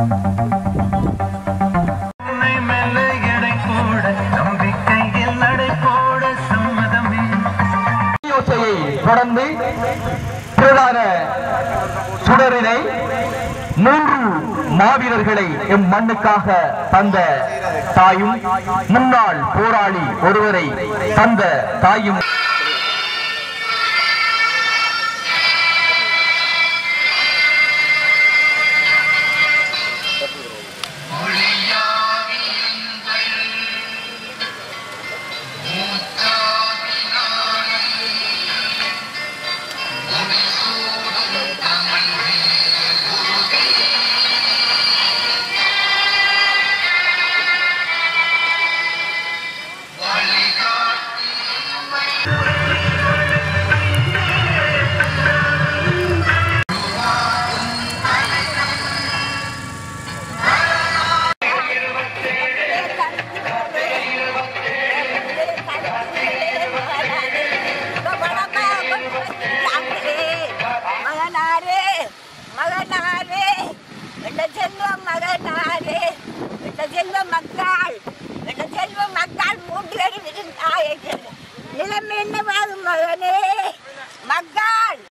உன்னை மெல்ல எடை போட நம்பிக்கையில் நடை போட சம்மதமே யோசையை தொடர்ந்து பிரதான சுடரினை மூன்று மாவீரர்களை எம் மண்ணுக்காக தந்த தாயும் முன்னாள் போராளி ஒருவரை தந்த தாயும் மகனாரே மகனாரே என்ற செல்வம் மகனாரே என்ற செல்வம் மக்கள் என்ற செல்வம் மக்கள் மூன்று பேரும் இருந்தார்கள் நிலைமை என்னவாகும் மகனே மக்கள்